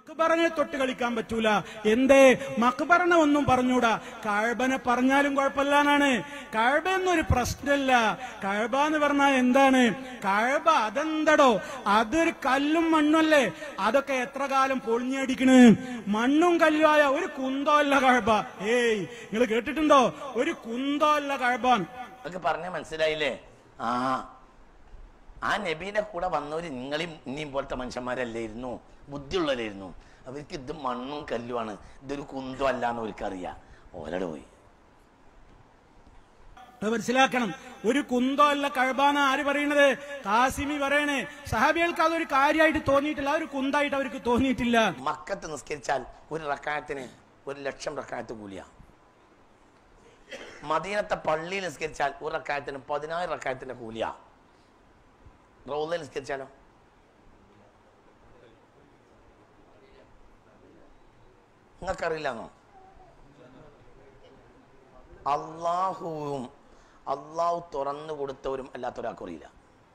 മക്ബറനെ തൊട്ട് കളിക്കാൻ പറ്റൂല എന്തേ മക്ബറനെ ഒന്നും പറഞ്ഞൂടാ കഴബനെ പറഞ്ഞാലും കുഴപ്പമില്ലാന്നാണ് കഴബ എന്നൊരു പ്രശ്നമല്ല കഴബ എന്ന് പറഞ്ഞാൽ എന്താണ് കഴബ അതെന്തടോ അതൊരു കല്ലും മണ്ണല്ലേ അതൊക്കെ എത്ര കാലം പൊളിഞ്ഞടിക്കണ് മണ്ണും കല്ലുമായ ഒരു കുന്തോ അല്ല കഴബ ഏയ് നിങ്ങൾ കേട്ടിട്ടുണ്ടോ ഒരു കുന്തോ അല്ല കഴബ അതൊക്കെ പറഞ്ഞ മനസ്സിലായില്ലേ ആ ആ നബീന്റെ കൂടെ വന്നവര് നിങ്ങളെയും ഇനിയും പോലത്തെ മനുഷ്യന്മാരല്ലായിരുന്നു ബുദ്ധിയുള്ളവരായിരുന്നു അവർക്ക് ഇത് മണ്ണും കല്ലുമാണ് ഇതൊരു കുന്തം അല്ല എന്ന് അവർക്കറിയാം ഓലടെ പോയി അത് മനസ്സിലാക്കണം ഒരു കുന്തോ അല്ല കഴബാന ആര് പറയണത് കാസിമി പറയണേ സഹാബികൾക്ക് അതൊരു കാര്യമായിട്ട് തോന്നിയിട്ടില്ല ആ ഒരു കുന്തായിട്ട് അവർക്ക് തോന്നിയിട്ടില്ല മക്കത്ത് നിസ്കരിച്ചാൽ ഒരു റക്കായത്തിന് ഒരു ലക്ഷം റക്കായത്ത് കൂലിയ മദീനത്തെ പള്ളിയിൽ നിസ്കരിച്ചാൽ ഒരു റക്കായത്തിന് പതിനായിരം റക്കായത്തിന്റെ കൂലിയ റോളിൽ നിസ്കരിച്ചാലോ നിങ്ങൾക്കറിയില്ലെന്നോ അള്ളാഹുവും അള്ളാഹു തുറന്നു കൊടുത്തവരും അല്ലാത്തൊരാൾക്കും അറിയില്ല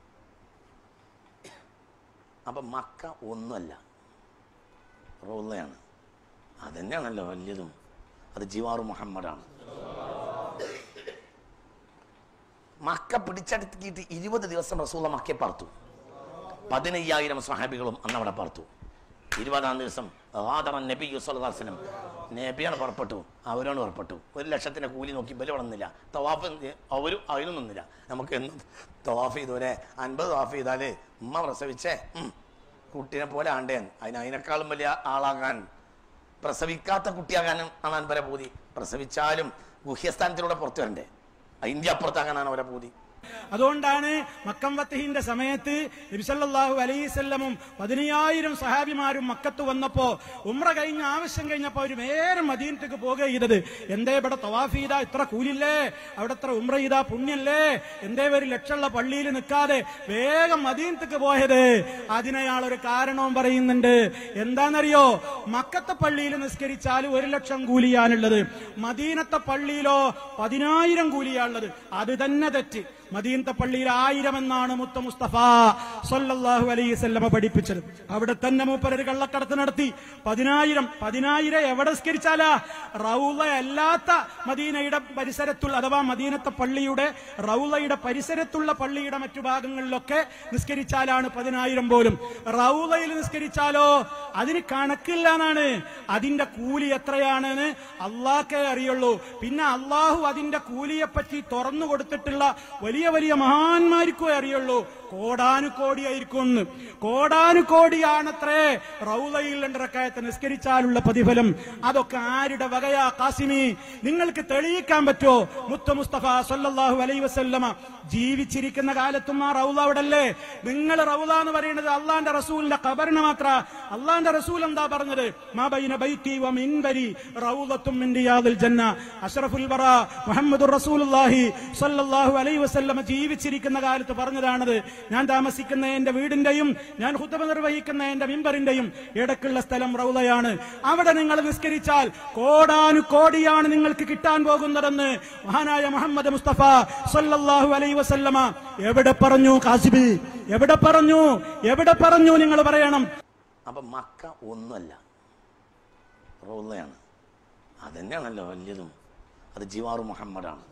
അപ്പൊ മക്ക ഒന്നുമല്ല റോളയാണ് അതന്നെയാണല്ലോ വലിയതും അത് ജിവാറു മുഹമ്മദാണ് മക്ക പിടിച്ചടക്കിയിട്ട് ഇരുപത് ദിവസം റസൂല മക്കയെ പാർത്തു പതിനയ്യായിരം സ്വഹാബികളും അന്ന് അവിടെ പാർത്തു ഇരുപതാം ദിവസം ആദറൻ നബി യുസലം നബിയാണ് പുറപ്പെട്ടു അവരോട് പുറപ്പെട്ടു ഒരു ലക്ഷത്തിന്റെ കൂലി നോക്കി ബലി വളർന്നില്ല തവാഫ് അവരും അതിനും നിന്നില്ല നമുക്ക് എന്നും തവാഫ് ചെയ്തോരെ അൻപത് തവാഫ് ചെയ്താല് ഉമ്മ പ്രസവിച്ചേ ഉം, കുട്ടീനെ പോലെ ആണ്ടേൻ അതിന് അതിനേക്കാളും വലിയ ആളാകാൻ പ്രസവിക്കാത്ത കുട്ടിയാകാനും ആണ് അൻപര പൂതി പ്രസവിച്ചാലും ഗുഹ്യസ്ഥാനത്തിലൂടെ പുറത്തു വരണ്ടേ അതിന്റെ അപ്പുറത്താകാനാണ് അവരെ പൂതി അതുകൊണ്ടാണ് മക്കം വത്തഹിന്റെ സമയത്ത് നബിസല്ലാഹു അലൈസല്ലമും പതിനയ്യായിരം സഹാബിമാരും മക്കത്ത് വന്നപ്പോ ഉമ്ര കഴിഞ്ഞ ആവശ്യം കഴിഞ്ഞപ്പോ അവർ നേരെ മദീനത്തേക്ക് പോകുക ചെയ്തത് എന്തേ ഇവിടെ തവാഫ് ചെയ്താ ഇത്ര കൂലില്ലേ അവിടെ ഇത്ര ഉമ്ര ചെയ്താ പുണ്യല്ലേ എന്തേ ഒരു ലക്ഷമുള്ള പള്ളിയിൽ നിൽക്കാതെ വേഗം മദീനത്തേക്ക് പോയത് അതിനയാൾ ഒരു കാരണവും പറയുന്നുണ്ട് എന്താണെന്നറിയോ മക്കത്തെ പള്ളിയിൽ നിസ്കരിച്ചാൽ ഒരു ലക്ഷം കൂലിയാണുള്ളത് മദീനത്തെ പള്ളിയിലോ പതിനായിരം കൂലിയാണുള്ളത് അത് തന്നെ തെറ്റ് മദീനത്തെ പള്ളിയിൽ ആയിരം എന്നാണ് മുത്ത മുസ്തഫ സല്ലല്ലാഹു അലൈഹി വസല്ലമ പഠിപ്പിച്ചത് അവിടെ തന്നെ മൂപ്പരൊരു കള്ളക്കടത്ത് നടത്തി പതിനായിരം പതിനായിരം എവിടെ നിസ്കരിച്ചാലാ റൗള അല്ലാത്ത മദീനയുടെ പരിസരത്തുള്ള അഥവാ മദീനത്തെ പള്ളിയുടെ റൗളയുടെ പരിസരത്തുള്ള പള്ളിയുടെ മറ്റു ഭാഗങ്ങളിലൊക്കെ നിസ്കരിച്ചാലാണ് പതിനായിരം പോലും റൗളയിൽ നിസ്കരിച്ചാലോ അതിന് കണക്കില്ല എന്നാണ് അതിന്റെ കൂലി എത്രയാണെന്ന് അള്ളാഹ്ക്കേ അറിയുള്ളൂ പിന്നെ അള്ളാഹു അതിന്റെ കൂലിയെ പറ്റി തുറന്നു കൊടുത്തിട്ടുള്ള വലിയ വലിയ മഹാന്മാർക്കേ അറിയുള്ളൂ കോടാനുകോടിയായിരിക്കും എന്ന് കോടാനുകോടിയാണത്രേ റൗലയിൽ രണ്ടരക്കായത്തെ നിസ്കരിച്ചാലുള്ള പ്രതിഫലം അതൊക്കെ ആരുടെ വകയാ കാസിമി നിങ്ങൾക്ക് തെളിയിക്കാൻ പറ്റോ മുത്ത മുസ്തഫ സല്ലല്ലാഹു അലൈ വസല്ലമ ജീവിച്ചിരിക്കുന്ന കാലത്തും ആ റൗല അവിടല്ലേ നിങ്ങൾ റൗല എന്ന് പറയുന്നത് അള്ളാന്റെ റസൂലിന്റെ ഖബറിന് മാത്ര അള്ളാന്റെ റസൂൽ എന്താ പറഞ്ഞത് മാ ബൈന ബൈത്തി വ മിൻബരി റൗലത്തും മിൻ റിയാദിൽ ജന്ന അഷ്റഫുൽ ബറ മുഹമ്മദുർ റസൂലുള്ളാഹി സ്വല്ലല്ലാഹു അലൈഹി വസല്ലമ ജീവിച്ചിരിക്കുന്ന കാലത്ത് പറഞ്ഞതാണത് ഞാൻ താമസിക്കുന്ന എന്റെ വീടിന്റെയും ഞാൻ ഹുത്തബ നിർവഹിക്കുന്ന എന്റെ മിമ്പറിന്റെയും ഇടക്കുള്ള സ്ഥലം റൗലയാണ് അവിടെ നിങ്ങൾ നിസ്കരിച്ചാൽ കോടാനു കോടിയാണ് നിങ്ങൾക്ക് കിട്ടാൻ പോകുന്നതെന്ന് മഹാനായ മുഹമ്മദ് മുസ്തഫ സല്ലല്ലാഹു അലൈഹി വസല്ലമ എവിടെ പറഞ്ഞു കാസിബി എവിടെ പറഞ്ഞു എവിടെ പറഞ്ഞു നിങ്ങൾ പറയണം അപ്പൊ മക്ക ഒന്നുമല്ല റോളയാണ് അതന്നെയാണല്ലോ വലിയതും അത് ജിവാറു മുഹമ്മദാണ്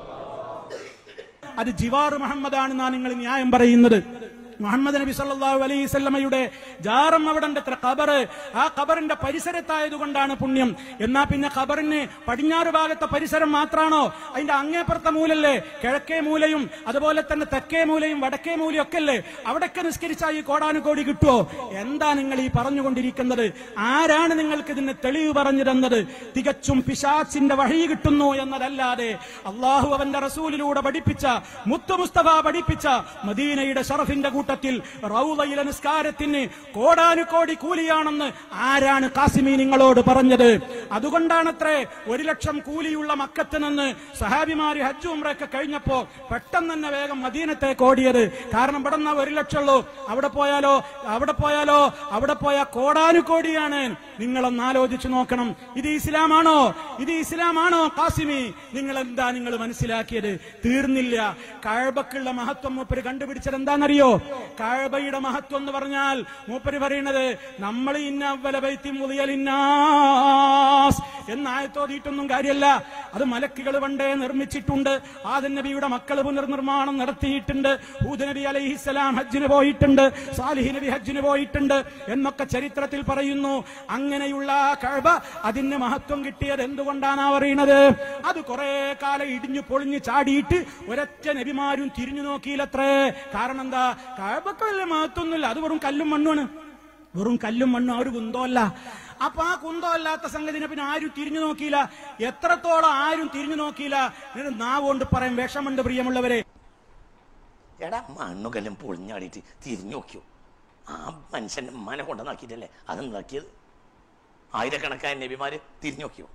അത് ജിവാർ മുഹമ്മദാണെന്നാണ് നിങ്ങൾ ന്യായം പറയുന്നത് മുഹമ്മദ് നബി സല്ലല്ലാഹു അലൈഹി സ്വല്ലമയുടെ ജാറം അവിടെ ഉണ്ട് എത്ര ഖബറ് ആ ഖബറിന്റെ പരിസരത്തായതുകൊണ്ടാണ് പുണ്യം എന്നാ പിന്നെ ഖബറിന് പടിഞ്ഞാറ് ഭാഗത്തെ പരിസരം മാത്രാണോ അതിന്റെ അങ്ങേപ്പുറത്തെ മൂലല്ലേ കിഴക്കേ മൂലയും അതുപോലെ തന്നെ തെക്കേ മൂലയും വടക്കേ മൂലയും ഒക്കെ അല്ലേ അവിടൊക്കെ നിസ്കരിച്ചാൽ ഈ കോടാനുകോടി കിട്ടുമോ എന്താ നിങ്ങൾ ഈ പറഞ്ഞുകൊണ്ടിരിക്കുന്നത് ആരാണ് നിങ്ങൾക്ക് ഇതിന് തെളിവ് പറഞ്ഞു തന്നത് തികച്ചും പിശാച്ചിന്റെ വഴി കിട്ടുന്നു എന്നതല്ലാതെ അള്ളാഹു അവന്റെ റസൂലിലൂടെ പഠിപ്പിച്ച മുത്തു മുസ്തഫ പഠിപ്പിച്ച മദീനയുടെ ഷറഫിന്റെ കൂട്ടത്തിൽ റൗലയിലെ നിസ്കാരത്തിന് കോടാനുകോടി കൂലിയാണെന്ന് ആരാണ് കാസിമി നിങ്ങളോട് പറഞ്ഞത് അതുകൊണ്ടാണത്രേ ഒരു ലക്ഷം കൂലിയുള്ള മക്കത്ത് നിന്ന് സഹാബിമാര് ഹജ്ജ് ഉംറയൊക്കെ കഴിഞ്ഞപ്പോ പെട്ടെന്ന് തന്നെ വേഗം മദീനത്തേക്ക് ഓടിയത് കാരണം ഇവിടെ നിന്നാ ഒരു ലക്ഷമുള്ളൂ അവിടെ പോയാലോ അവിടെ പോയാലോ അവിടെ പോയാൽ കോടാനുകോടിയാണ് നിങ്ങളൊന്ന് ആലോചിച്ചു നോക്കണം ഇത് ഇസ്ലാമാണോ ഇത് ഇസ്ലാമാണോ കാസിമി നിങ്ങൾ എന്താ നിങ്ങൾ മനസ്സിലാക്കിയത് തീർന്നില്ല കഴബക്കുള്ള മഹത്വം മൂപ്പര് കണ്ടുപിടിച്ചത് എന്താണെന്നറിയോ കഴബയുടെ മഹത്വം എന്ന് പറഞ്ഞാൽ മൂപ്പര് പറയുന്നത് നമ്മൾ ഇന്ന അവല ബൈത്തി മുതിയലിന്നാസ് എന്നായത്തോതിയിട്ടൊന്നും കാര്യമല്ല അത് മലക്കുകൾ പണ്ടേ നിർമ്മിച്ചിട്ടുണ്ട് ആദൻ നബിയുടെ മക്കൾ പുനർനിർമ്മാണം നടത്തിയിട്ടുണ്ട് ഹൂദ് നബി അലൈഹിസ്സലാം ഹജ്ജിന് പോയിട്ടുണ്ട് സാലിഹി നബി ഹജ്ജിന് പോയിട്ടുണ്ട് എന്നൊക്കെ ചരിത്രത്തിൽ പറയുന്നു അങ്ങനെയുള്ള ആ കഴബ അതിന് മഹത്വം കിട്ടിയത് എന്തുകൊണ്ടാണ് പറയുന്നത് അത് കുറെ കാലം ഇടിഞ്ഞു പൊളിഞ്ഞു ചാടിയിട്ട് ഒരൊറ്റ നബിമാരും തിരിഞ്ഞു നോക്കിയില്ലത്രേ കാരണം എന്താ കഴബക്ക് വലിയ മഹത്വമൊന്നുമില്ല അത് വെറും കല്ലും മണ്ണുമാണ് വെറും കല്ലും മണ്ണും ആ ഒരു കുന്തമല്ല അപ്പൊ ആ കുന്തമല്ലാത്ത സംഗതിനെ പിന്നെ ആരും തിരിഞ്ഞു നോക്കിയില്ല എത്രത്തോളം ആരും തിരിഞ്ഞു നോക്കിയില്ല എന്നിട്ട് നാവ് കൊണ്ട് പറയാൻ വിഷമുണ്ട് പ്രിയമുള്ളവരെ എടാ മണ്ണുകല്ലും പൊളിഞ്ഞാടിയിട്ട് തിരിഞ്ഞു നോക്കിയോ ആ മനുഷ്യൻ ഉമ്മാനെ കൊണ്ടുവന്നാക്കിയിട്ടല്ലേ അതെന്താക്കിയത് ആയിരക്കണക്കായ നബിമാര് തിരിഞ്ഞു നോക്കിയോ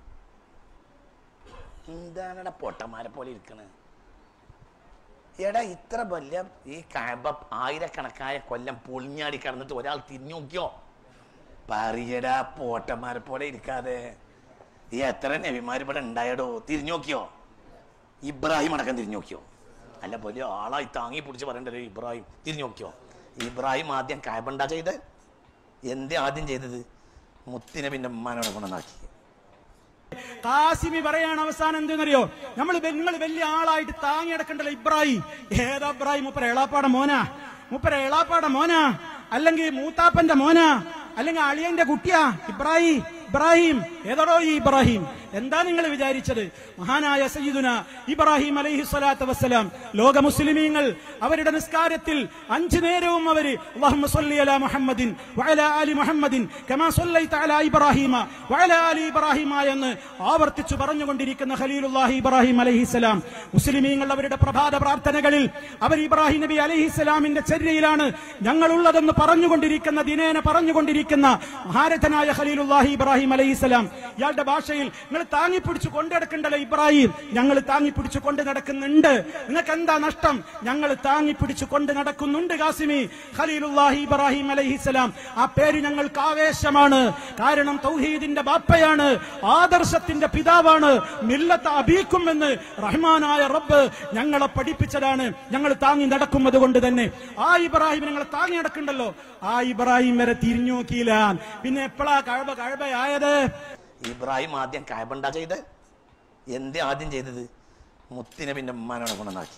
എന്താണെടാ പൊട്ടന്മാരെ പോലെ ഇരിക്കണേ എടാ ഇത്ര വലിയ ഈ കാബ ആയിരക്കണക്കായ കൊല്ലം പൊളിഞ്ഞാടി കിടന്നിട്ട് ഒരാൾ തിരിഞ്ഞു നോക്കിയോ പറയടാ പോട്ടന്മാരെ പോലെ ഇരിക്കാതെ ഈ എത്ര നബിമാർ ഇവിടെ ഉണ്ടായടോ തിരിഞ്ഞു നോക്കിയോ ഇബ്രാഹിം അടക്കം തിരിഞ്ഞു നോക്കിയോ അല്ല വലിയ ആളായി താങ്ങി പിടിച്ച് പറയണ്ടല്ലോ ഇബ്രാഹിം തിരിഞ്ഞു നോക്കിയോ ഇബ്രാഹിം ആദ്യം കായബണ്ട ചെയ്ത് എന്തേ ആദ്യം ചെയ്തത് മുത്തിനെ പിന്നെ ഉമ്മാനോടെ കൊണ്ടുവന്നാക്കി കാസിമി പറയാണ് അവസാനം എന്തെന്നറിയോ നമ്മൾ നിങ്ങൾ വലിയ ആളായിട്ട് താങ്ങി അടക്കണ്ടല്ലോ ഇബ്രാഹിം ഏതാ ഇബ്രാഹിം മുപ്പര എളാപ്പാട മോനാ മുപ്പര എളാപ്പാട മോനാ അല്ലെങ്കിൽ മൂത്താപ്പന്റെ മോനാ അല്ലെങ്കിൽ അളിയന്റെ കുട്ടിയാ ഇബ്രാഹിം ഇബ്രാഹിം ഏതാടോ ഈ ഇബ്രാഹിം എന്താ നിങ്ങൾ വിചാരിച്ചത് മഹാനായ സയ്യിദുന ഇബ്രാഹിം അലൈഹി സ്വലാത്തു വസ്സലാം ലോക മുസ്ലിമീങ്ങൾ അവരുടെ നിസ്കാരത്തിൽ അഞ്ചു നേരവും അവര് അല്ലാഹുമ്മ സ്വല്ലി അലാ മുഹമ്മദിൻ വഅലാ ആലി മുഹമ്മദിൻ കമാ സ്വല്ലൈത അലാ ഇബ്രാഹിമ വഅലാ ആലി ഇബ്രാഹിമ എന്ന് ആവർത്തിച്ചു പറഞ്ഞുകൊണ്ടിരിക്കുന്ന ഖലീലുല്ലാഹി ഇബ്രാഹിം അലൈഹിസ്സലാം മുസ്ലിമീങ്ങൾ അവരുടെ പ്രഭാത പ്രാർത്ഥനകളിൽ അവർ ഇബ്രാഹിം നബി അലൈഹിസ്സലാമിന്റെ ചര്യയിലാണ് ഞങ്ങളുള്ളതെന്ന് പറഞ്ഞുകൊണ്ടിരിക്കുന്ന ദിനേന പറഞ്ഞുകൊണ്ടിരിക്കുന്ന മഹാരഥനായ ഖലീലുല്ലാഹി ഇബ്രാഹിം അലൈഹിസ്സലാം ഇയാളുടെ ഭാഷയിൽ നിങ്ങൾ താങ്ങിപ്പിടിച്ചു കൊണ്ടെടുക്കണ്ടല്ലോ ഇബ്രാഹിം ഞങ്ങൾ താങ്ങിപ്പിടിച്ചു കൊണ്ട് നടക്കുന്നുണ്ട് നിങ്ങൾക്ക് എന്താ നഷ്ടം ഞങ്ങൾ താങ്ങിപ്പിടിച്ചു കൊണ്ട് നടക്കുന്നുണ്ട് കാസിമി ഖലീലുല്ലാഹി ഇബ്രാഹിം അലൈഹിസ്സലാം ആ പേര് ഞങ്ങൾക്ക് ആവേശമാണ് കാരണം തൗഹീദിന്റെ ബാപ്പയാണ് ആദർശത്തിന്റെ പിതാവാണ് മില്ലത്ത് അബീക്കും എന്ന് റഹ്മാനായ റബ്ബ് ഞങ്ങളെ പഠിപ്പിച്ചതാണ് ഞങ്ങൾ താങ്ങി നടക്കുന്നത് കൊണ്ട് തന്നെ ആ ഇബ്രാഹിം ഞങ്ങളെ താങ്ങി നടക്കണ്ടല്ലോ ആ ഇബ്രാഹിം വരെ തിരിഞ്ഞു നോക്കിയില്ല പിന്നെ എപ്പോഴാ കഴബ കഴബയായത് ഇബ്രാഹിം ആദ്യം കായബണ്ട ചെയ്ത് എന്തേ ആദ്യം ചെയ്തത് മുത്തിനെ പിന്നെ ഉമ്മാനോടെ കൊണ്ടുവന്നാക്കി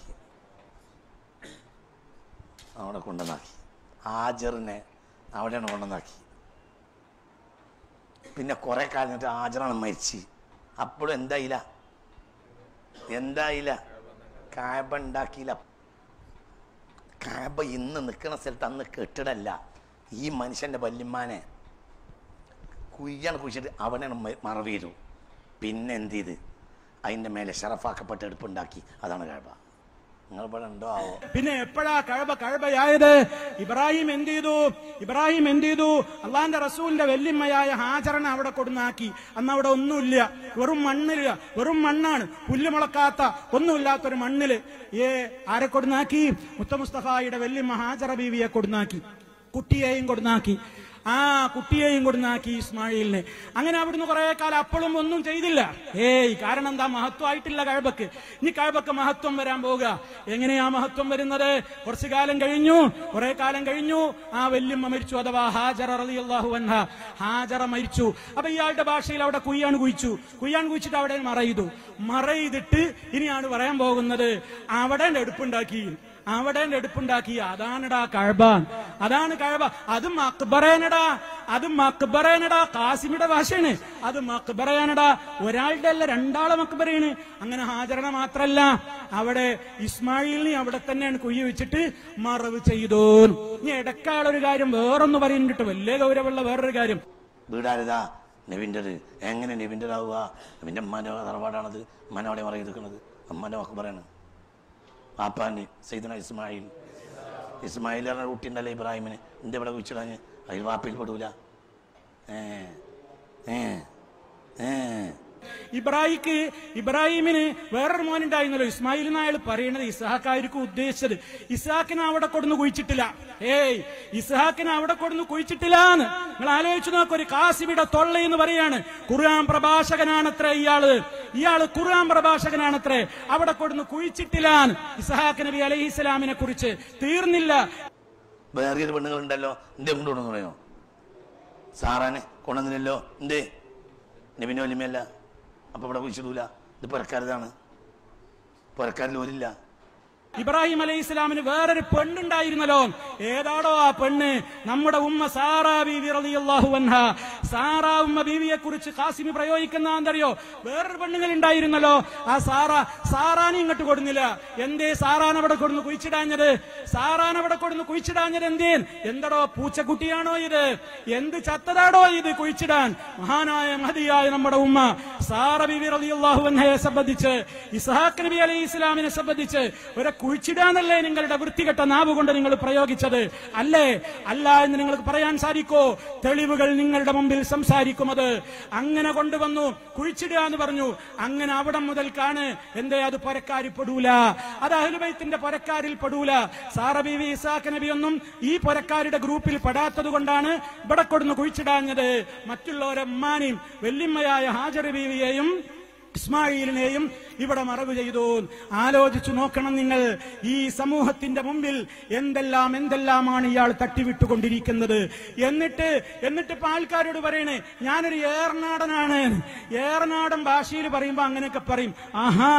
അവിടെ കൊണ്ടുവന്നാക്കി ആജറിനെ അവിടെയാണ് കൊണ്ടുവന്നാക്കി പിന്നെ കുറെ കാലം കഴിഞ്ഞിട്ട് ആജറാണ് മരിച്ച് അപ്പോഴും എന്തായില്ല എന്തായില്ല കായബ ഉണ്ടാക്കിയില്ല കായബ ഇന്ന് നിൽക്കുന്ന സ്ഥലത്ത് അന്ന് കെട്ടിടല്ല ഈ മനുഷ്യന്റെ വല്യമ്മാനെ കുയ്യാണ് കുഴിച്ചിട്ട് അവനാണ് മറവിയിലും പിന്നെ എന്ത് ചെയ്ത് അതിൻ്റെ മേലെ ഷറഫാക്കപ്പെട്ട എടുപ്പുണ്ടാക്കി അതാണ് കഴബ നിങ്ങൾ ഇവിടെ ഉണ്ടോ ആവോ പിന്നെ എപ്പോഴാ കഴബ കഴബയായത് ഇബ്രാഹിം എന്ത് ചെയ്തു ഇബ്രാഹിം എന്ത് ചെയ്തു അള്ളാന്റെ റസൂലിന്റെ വെല്ലിമ്മയായ ഹാജറിനെ അവിടെ കൊടുന്നാക്കി അന്ന് അവിടെ ഒന്നുമില്ല വെറും മണ്ണില്ല വെറും മണ്ണാണ് പുല്ല് മുളക്കാത്ത ഒന്നുമില്ലാത്തൊരു മണ്ണില് ഏ ആരെ കൊടുന്നാക്കി മുത്ത മുസ്തഫായുടെ വെല്ലിമ്മ ഹാജറ ബീവിയെ കൊടുന്നാക്കി കുട്ടിയെയും കൊടുന്നാക്കി ആ കുട്ടിയെയും കൊടുന്നാക്കി ഇസ്മായിലിനെ അങ്ങനെ അവിടുന്ന് കുറെ കാലം അപ്പോഴും ഒന്നും ചെയ്തില്ല ഏയ് കാരണം എന്താ മഹത്വമായിട്ടില്ല കഴബക്ക് ഇനി കഴബക്ക് മഹത്വം വരാൻ പോവുക എങ്ങനെയാ മഹത്വം വരുന്നത് കുറച്ചു കാലം കഴിഞ്ഞു കുറെ കാലം കഴിഞ്ഞു ആ വല്യമ്മ മരിച്ചു അഥവാ ഹാജറ റളിയല്ലാഹു അൻഹ ഹാജറ മരിച്ചു അപ്പൊ ഇയാളുടെ ഭാഷയിൽ അവിടെ കുയ്യാൻ കുഴിച്ചു കുയ്യാൻ കുഴിച്ചിട്ട് അവിടെ മറയിതു മറയിതിട്ട് ഇനിയാണ് പറയാൻ പോകുന്നത് അവിടെ എടുപ്പുണ്ടാക്കി അവിടെ എടുപ്പുണ്ടാക്കി അതാണടാ കഴബാൻ അതാണ് കഴബ അത് മക്ബറേനടാ അത് മക്ബറേനടാ കാസിമിയുടെ ഭാഷയാണ് അത് മക്ബറയാനടാ ഒരാളുടെ അല്ല രണ്ടാളെ മക്ബറയാണ് അങ്ങനെ ഹാജരണ മാത്രല്ല അവിടെ ഇസ്മായിലിനെ അവിടെ തന്നെയാണ് കുയ്യ വെച്ചിട്ട് മറവ് ചെയ്തു ഇനി ഇടക്കാളൊരു കാര്യം വേറൊന്ന് പറയുന്നുണ്ട് വലിയ ഗൗരവമുള്ള വേറൊരു കാര്യം വീടാരുതാ നബിൻ്റെത് എങ്ങനെ നബിൻ്റെതാവുക നബിൻ്റെ അമ്മാൻ്റെ തറവാടാണത് അമ്മാനോടെ മറയി നിൽക്കുന്നത് അമ്മാൻ്റെ വാക്ക് പറയണം പാപ്പാൻ്റെ സൈദന ഇസ്മായിൽ ഇസ്മായിൽ പറഞ്ഞ കുട്ടിയുണ്ടല്ലേ ഇബ്രാഹിമിന് എൻ്റെ ഇവിടെ കുഴിച്ചിടാഞ്ഞ് അതിൽ വാപ്പിൽ പെടൂല ഏ ഏ ഏ ഇബ്രാഹിക്ക് ഇബ്രാഹിമിന് വേറൊരു മോനുണ്ടായിരുന്നല്ലോ ഇസ്മായിൽ എന്നയാൾ പറയണത് ഇസ്ഹാക്കായിരിക്കും ഉദ്ദേശിച്ചത് ഇസ്ഹാക്കിനെ അവിടെ കൊടുന്ന് കുഴിച്ചിട്ടില്ല ഏയ് ഇസ്ഹാക്കിനെ അവിടെ കൊടുന്ന് കുഴിച്ചിട്ടില്ലാന്ന് നിങ്ങൾ ആലോചിച്ചു നോക്ക് ഒരു കാസിബിയുടെ തൊള്ള എന്ന് പറയാണ് ഖുർആൻ പ്രഭാഷകനാണത്രേ ഇയാള് ഇയാള് ഖുർആൻ പ്രഭാഷകനാണത്രേ അവിടെ കൊടുന്ന് കുഴിച്ചിട്ടില്ലാന്ന് ഇസ്ഹാഖ് നബി അലൈഹി ഇസ്ലാമിനെ കുറിച്ച് തീർന്നില്ല വേറെ ഒരു പെണ്ണുങ്ങളുണ്ടല്ലോ എന്തേ കൊണ്ടുകൊണ്ടെന്ന് പറയോ സാറാനെ കൊണ്ടുവന്നില്ലല്ലോ എന്തേ നബിന്റെ വലിമയല്ല അപ്പൊ ഇവിടെ കുഴിച്ചിടൂല ഇത് പുരക്കാരതാണ് പുരക്കാരിൽ ഒരില്ല ഇബ്രാഹിം അലൈഹി ഇസ്ലാമിന് വേറൊരു പെണ്ണുണ്ടായിരുന്നല്ലോ ഏതാടോ ആ പെണ്ണ് നമ്മുടെ ഉമ്മ സാറാ ബീവി റളിയല്ലാഹു അൻഹ സാറാ ഉമ്മ ബീവിയെ കുറിച്ച് കാസിമി പ്രയോഗിക്കുന്ന എന്തറിയോ വേറൊരു പെണ്ണുങ്ങൾ ഉണ്ടായിരുന്നല്ലോ ആ സാറ സാറാനെ ഇങ്ങോട്ട് കൊടുന്നില്ല എന്തേ സാറാൻ അവിടെ കൊടുന്ന് കുഴിച്ചിടാഞ്ഞത് സാറാൻ അവിടെ കൊടുന്ന് കുഴിച്ചിടാഞ്ഞത് എന്തേ എന്തടോ പൂച്ചക്കുട്ടിയാണോ ഇത് എന്ത് ചത്തതാടോ ഇത് കുഴിച്ചിടാൻ മഹാനായ മഹതിയായ നമ്മുടെ ഉമ്മ സാറ ബീവി റളിയല്ലാഹു അൻഹയെ സംബന്ധിച്ച് ഇസ്ഹാഖ് നബി അലൈഹി ഇസ്ലാമിനെ സംബന്ധിച്ച് ഒരു കുഴിച്ചിടാനല്ലേ നിങ്ങളുടെ വൃത്തികെട്ട നാവ് കൊണ്ട് നിങ്ങൾ പ്രയോഗിച്ചത് അല്ലേ അല്ല എന്ന് നിങ്ങൾക്ക് പറയാൻ സാധിക്കോ തെളിവുകൾ നിങ്ങളുടെ മുമ്പിൽ സംസാരിക്കുമത് അങ്ങനെ കൊണ്ടുവന്നു കുഴിച്ചിടുക എന്ന് പറഞ്ഞു അങ്ങനെ അവിടെ മുതൽക്കാണ് എന്തേ അത് പൊരക്കാരിൽ പെടൂല അത് അഹ്ലുബൈത്തിന്റെ പൊരക്കാരിൽ പെടൂല സാറ ബീവി ഇസാഖ് നബി ഒന്നും ഈ പൊരക്കാരുടെ ഗ്രൂപ്പിൽ പെടാത്തത് കൊണ്ടാണ് ഇവിടെ കൊടുന്ന് കുഴിച്ചിടാഞ്ഞത് മറ്റുള്ളവരെ ഉമ്മാനെയും വെല്ലിമ്മയായ ഹാജർ ബീവിയെയും ഇസ്മായിലിനെയും ഇവിടെ മറവ് ചെയ്തു ആലോചിച്ചു നോക്കണം നിങ്ങൾ ഈ സമൂഹത്തിന്റെ മുമ്പിൽ എന്തെല്ലാം എന്തെല്ലാമാണ് ഇയാൾ തട്ടിവിട്ടുകൊണ്ടിരിക്കുന്നത് എന്നിട്ട് എന്നിട്ട് ഇപ്പൊ ആൾക്കാരോട് പറയണേ ഞാനൊരു ഏറനാടനാണ് ഏറനാടൻ ഭാഷയിൽ പറയുമ്പോ അങ്ങനെയൊക്കെ പറയും ആഹാ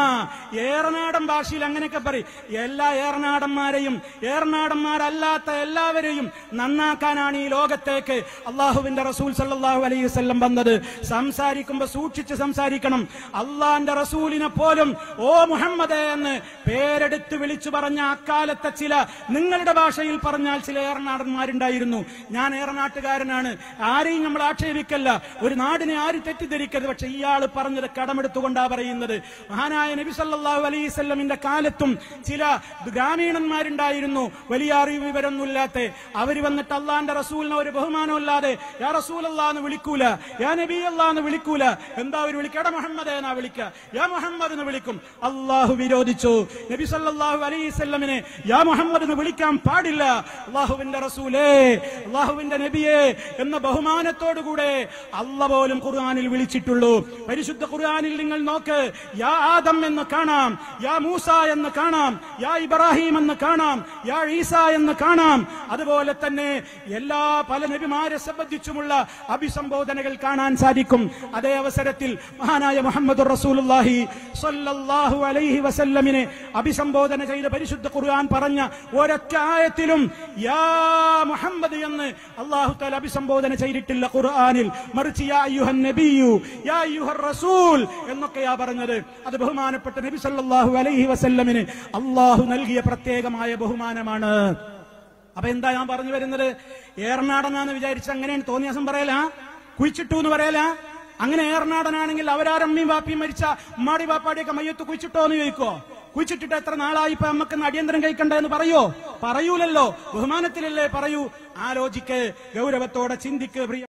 ഏറനാടൻ ഭാഷയിൽ അങ്ങനെയൊക്കെ പറയും എല്ലാ ഏറനാടന്മാരെയും ഏറനാടന്മാരല്ലാത്ത എല്ലാവരെയും നന്നാക്കാനാണ് ഈ ലോകത്തേക്ക് അള്ളാഹുവിന്റെ റസൂൽ സല്ലല്ലാഹു അലൈഹി വസല്ലം വന്നത് സംസാരിക്കുമ്പോ സൂക്ഷിച്ച് സംസാരിക്കണം അള്ളാന്റെ റസൂലിനെ പോലും ഓ മുഹമ്മദ് എന്ന് പേരെടുത്ത് വിളിച്ചു പറഞ്ഞ അക്കാലത്തെ ചില നിങ്ങളുടെ ഭാഷയിൽ പറഞ്ഞാൽ ചില ഏറനാടന്മാരുണ്ടായിരുന്നു ഞാൻ ഏറനാട്ടുകാരനാണ് ആരെയും നമ്മൾ ആക്ഷേപിക്കല്ല ഒരു നാടിനെ ആരും തെറ്റിദ്ധരിക്കരുത് പക്ഷെ ഇയാൾ പറഞ്ഞത് കടമെടുത്തുകൊണ്ടാ പറയുന്നത് മഹാനായ നബി സല്ലല്ലാഹു അലൈഹി വസല്ലമിന്റെ കാലത്തും ചില ഗ്രാമീണന്മാരുണ്ടായിരുന്നു വലിയ അറിവ് വിവരമൊന്നുമില്ലാത്ത അവര് വന്നിട്ട് അള്ളാന്റെ റസൂലിനെ ഒരു ബഹുമാനമില്ലാതെ യാ റസൂൽ എന്ന് വിളിക്കൂല യാ നബി എന്ന് വിളിക്കൂല എന്താ അവർ വിളിക്കട മുഹമ്മദ് എന്നാ വിളിക്കുക യാ മുഹമ്മദ് എന്ന് വിളിക്കും അള്ളാഹു വിരോധിച്ചു നബി സല്ലല്ലാഹു അലൈഹി വസല്ലമിനെ യാ മുഹമ്മദ് എന്ന് വിളിക്കാൻ പാടില്ല അള്ളാഹുവിന്റെ റസൂലേ അള്ളാഹുവിന്റെ നബിയെ എന്ന ബഹുമാനത്തോടുകൂടെ അല്ല പോലും ഖുർആനിൽ വിളിച്ചിട്ടുള്ളൂ പരിശുദ്ധ ഖുർആനിൽ നിങ്ങൾ നോക്ക് യാ ആദം എന്ന് കാണാം യാ മൂസ എന്ന് കാണാം യാ ഇബ്രാഹിം എന്ന് കാണാം യാ ഈസ എന്ന് കാണാം അതുപോലെ തന്നെ എല്ലാ പല നബിമാരെ സംബന്ധിച്ചുമുള്ള അഭിസംബോധനകൾ കാണാൻ സാധിക്കും അതേ അവസരത്തിൽ മഹാനായ മുഹമ്മദ് റസൂലുള്ളാഹി സ്വല്ലല്ലാഹു അലൈഹി വസല്ലമിനെ അഭിസംബോധന ചെയ്ത പരിശുദ്ധ ഖുർആൻ പറഞ്ഞ ഒരൊറ്റ ആയത്തിലും യാ മുഹമ്മദ് എന്ന് അള്ളാഹു താല അഭിസംബോധന ചെയ്തിട്ടില്ല ഖുർആനിൽ മറിച്ച് യാ അയ്യുഹൻ നബിയു യാ അയ്യുഹർ റസൂൽ എന്നൊക്കെയാ പറഞ്ഞത് അത് ബഹുമാനപ്പെട്ട നബി സല്ലല്ലാഹു അലൈഹി വസല്ലമിന് അള്ളാഹു നൽകിയ പ്രത്യേകമായ ബഹുമാനമാണ് അപ്പൊ എന്താ ഞാൻ പറഞ്ഞു വരുന്നത് ഏറനാടനാന്ന് വിചാരിച്ച് അങ്ങനെയാണ് തോന്നിയാസം പറയല കുഴിച്ചിട്ടു എന്ന് പറയല അങ്ങനെ ഏറനാടനാണെങ്കിൽ അവരാരമ്മയും വാപ്പിയും മരിച്ച ഉമ്മാടി വാപ്പാടിയൊക്കെ മയ്യത്ത് കുഴിച്ചിട്ടോ എന്ന് ചോദിക്കോ കുഴിച്ചിട്ടിട്ട് എത്ര നാളായി ഇപ്പൊ നമുക്ക് അടിയന്തരം കഴിക്കണ്ട എന്ന് പറയോ പറയൂലല്ലോ ബഹുമാനത്തിലല്ലേ പറയൂ ആലോചിക്ക് ഗൗരവത്തോടെ ചിന്തിക്ക് പ്രിയ